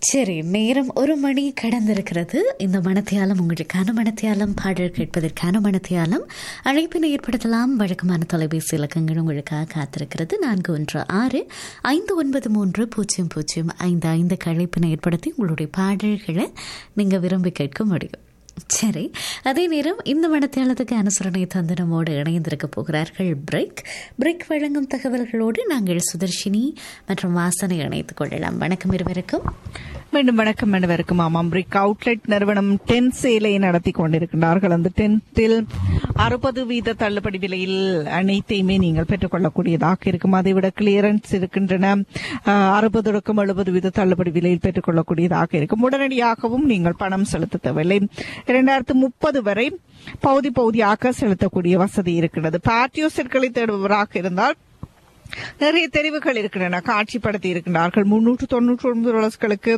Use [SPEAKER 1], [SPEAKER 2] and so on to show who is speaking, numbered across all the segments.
[SPEAKER 1] சரி நேரம் ஒரு மணி கடந்திருக்கிறது இந்த மனத்தியாலம் உங்களுக்கான மனத்தியாலம் பாடல் கேட்பதற்கான மனத்தியாலம் அழைப்பினை ஏற்படுத்தலாம் வழக்கமான தொலைபேசி இலக்கங்கள் உங்களுக்காக காத்திருக்கிறது நான்கு ஒன்று ஆறு ஐந்து ஒன்பது மூன்று பூஜ்ஜியம் பூஜ்ஜியம் ஐந்து ஐந்து அழைப்பினை ஏற்படுத்தி உங்களுடைய பாடல்களை நீங்கள் விரும்பி கேட்க முடியும் சரி அதே நேரம் இந்த மனத்தியாலத்துக்கு அனுசரணை தந்து நம்மோடு இணைந்திருக்க போகிறார்கள் பிரேக் பிரேக் வழங்கும் தகவல்களோடு நாங்கள் சுதர்ஷினி மற்றும் வாசனை இணைத்துக் கொள்ளலாம் வணக்கம் இருவருக்கும்
[SPEAKER 2] மீண்டும் வணக்கம் அனைவருக்கும் ஆமாம் பிரிக் அவுட்லெட் நிறுவனம் டென் சேலை நடத்தி கொண்டிருக்கிறார்கள் அந்த டென்த்தில் அறுபது வீத தள்ளுபடி விலையில் அனைத்தையுமே நீங்கள் பெற்றுக்கொள்ளக்கூடியதாக இருக்கும் அதை விட கிளியரன்ஸ் இருக்கின்றன அறுபது தொடக்கம் எழுபது வீத தள்ளுபடி விலையில் பெற்றுக்கொள்ளக்கூடியதாக இருக்கும் உடனடியாகவும் நீங்கள் பணம் செலுத்த தேவையில்லை இரண்டாயிரத்து முப்பது வரை பகுதி பகுதியாக செலுத்தக்கூடிய வசதி இருக்கிறது பேட்டியோ செட்களை தேடுபவராக இருந்தால் நிறைய தெரிவுகள் இருக்கின்றன காட்சிப்படுத்தி இருக்கின்றார்கள் முன்னூற்று தொன்னூற்றி ஒன்பது டாலர்ஸ்களுக்கு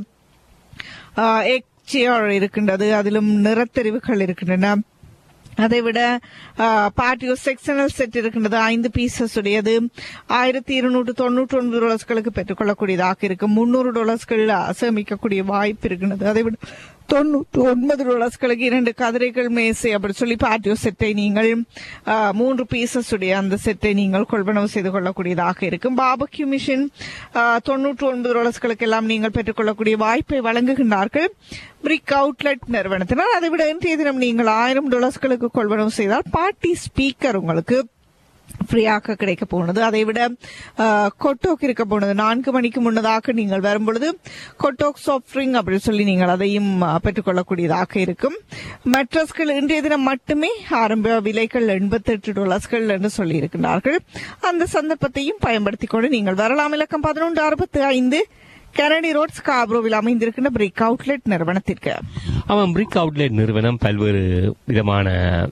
[SPEAKER 2] எக்சிஆர் இருக்கின்றது அதிலும் நிறத்தெரிவுகள் இருக்கின்றன அதை விட பாட்டியோ செக்ஷனல் செட் இருக்கின்றது ஐந்து பீசஸ் உடையது ஆயிரத்தி இருநூற்று தொண்ணூற்றி ஒன்பது டாலர்ஸ்களுக்கு பெற்றுக்கொள்ளக்கூடியதாக இருக்கும் முன்னூறு டாலர்ஸ்கள் சேமிக்கக்கூடிய வாய்ப்பு இருக்கின்றது அதை விட தொண்ணூற்றி ஒன்பது டாலர்ஸ்களுக்கு இரண்டு கதிரைகள் மேசை அப்படி சொல்லி பாட்டியோ செட்டை நீங்கள் மூன்று பீசஸ் உடைய அந்த செட்டை நீங்கள் கொள்வனவு செய்து கொள்ளக்கூடியதாக இருக்கும் பாபக்யூ மிஷின் தொண்ணூற்றி ஒன்பது டாலர்ஸ்களுக்கு எல்லாம் நீங்கள் பெற்றுக்கொள்ளக்கூடிய வாய்ப்பை வழங்குகின்றார்கள் பிரிக் அவுட்லெட் நிறுவனத்தினர் அதை விட இன்றைய தினம் நீங்கள் ஆயிரம் டாலர்ஸ்களுக்கு கொள்வனவு செய்தால் பார்ட்டி ஸ்பீக்கர் உங்களுக்கு ஃப்ரீயாக கிடைக்க போனது அதை விட கொட்டோக் இருக்க போனது நான்கு மணிக்கு முன்னதாக நீங்கள் வரும்பொழுது கொட்டோக் சாஃப்ட்ரிங் அப்படின்னு சொல்லி நீங்கள் அதையும் பெற்றுக்கொள்ளக்கூடியதாக இருக்கும் மெட்ரஸ்கள் இன்றைய தினம் மட்டுமே ஆரம்ப விலைகள் எண்பத்தி எட்டு டாலர்ஸ்கள் என்று சொல்லி இருக்கின்றார்கள் அந்த சந்தர்ப்பத்தையும் பயன்படுத்திக் கொண்டு நீங்கள் வரலாம் இலக்கம் பதினொன்று அறுபத்தி ஐந்து கெனடி ரோட் ஸ்காப்ரோவில் அமைந்திருக்கின்ற பிரிக் அவுட்லெட் நிறுவனத்திற்கு
[SPEAKER 3] அவன் பிரிக் அவுட்லெட் நிறுவனம் பல்வேறு விதமான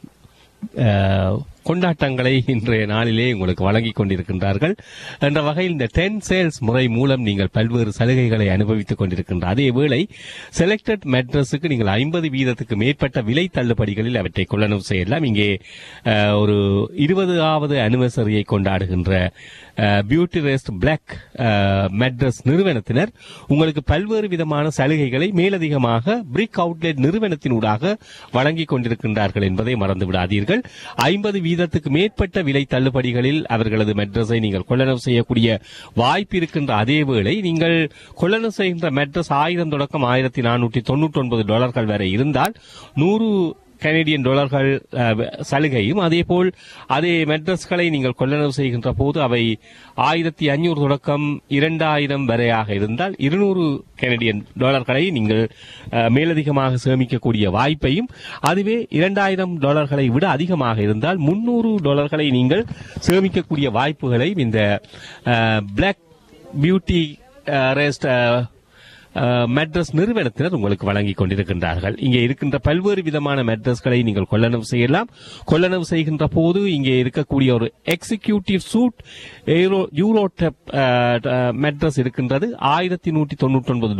[SPEAKER 3] கொண்டாட்டங்களை இன்றைய நாளிலே உங்களுக்கு வழங்கிக் கொண்டிருக்கின்றார்கள் என்ற வகையில் இந்த டென் சேல்ஸ் முறை மூலம் நீங்கள் பல்வேறு சலுகைகளை அனுபவித்துக் கொண்டிருக்கின்ற அதே வேளை செலக்டட் மெட்ரஸுக்கு நீங்கள் ஐம்பது வீதத்துக்கு மேற்பட்ட விலை தள்ளுபடிகளில் அவற்றை கொள்ளனவு செய்யலாம் இங்கே ஒரு இருபதாவது அனிவர்சரியை கொண்டாடுகின்ற பியூட்டி ரெஸ்ட் பிளாக் மெட்ரஸ் நிறுவனத்தினர் உங்களுக்கு பல்வேறு விதமான சலுகைகளை மேலதிகமாக பிரிக் அவுட்லெட் நிறுவனத்தினூடாக வழங்கிக் கொண்டிருக்கின்றார்கள் என்பதை மறந்து விடாதீர்கள் ஐம்பது வீதத்துக்கு மேற்பட்ட விலை தள்ளுபடிகளில் அவர்களது மெட்ரஸை நீங்கள் கொள்ளனவு செய்யக்கூடிய வாய்ப்பு இருக்கின்ற அதே வேளை நீங்கள் கொள்ளனவு செய்கின்ற மெட்ரஸ் ஆயிரம் தொடக்கம் ஆயிரத்தி நானூற்றி தொன்னூற்றி ஒன்பது டாலர்கள் வரை இருந்தால் நூறு கனேடியன் டாலர்கள் சலுகையும் அதேபோல் அதே மெட்ரஸ்களை நீங்கள் கொள்ளளவு செய்கின்ற போது அவை ஆயிரத்தி அஞ்சூறு தொடக்கம் இரண்டாயிரம் வரையாக இருந்தால் இருநூறு கனடியன் டாலர்களை நீங்கள் மேலதிகமாக சேமிக்கக்கூடிய வாய்ப்பையும் அதுவே இரண்டாயிரம் டாலர்களை விட அதிகமாக இருந்தால் முன்னூறு டாலர்களை நீங்கள் சேமிக்கக்கூடிய வாய்ப்புகளையும் இந்த பிளாக் பியூட்டி ரேஸ்ட் மெட்ரஸ் நிறுவனத்தினர் உங்களுக்கு வழங்கிக் கொண்டிருக்கின்றார்கள் இங்கே இருக்கின்ற பல்வேறு விதமான மெட்ரஸ்களை நீங்கள் கொள்ளனவு செய்யலாம் கொள்ளனவு செய்கின்ற போது இங்கே இருக்கக்கூடிய ஒரு எக்ஸிகியூட்டிவ் சூட் யூரோ மெட்ரஸ் இருக்கின்றது ஆயிரத்தி நூற்றி தொன்னூற்றி ஒன்பது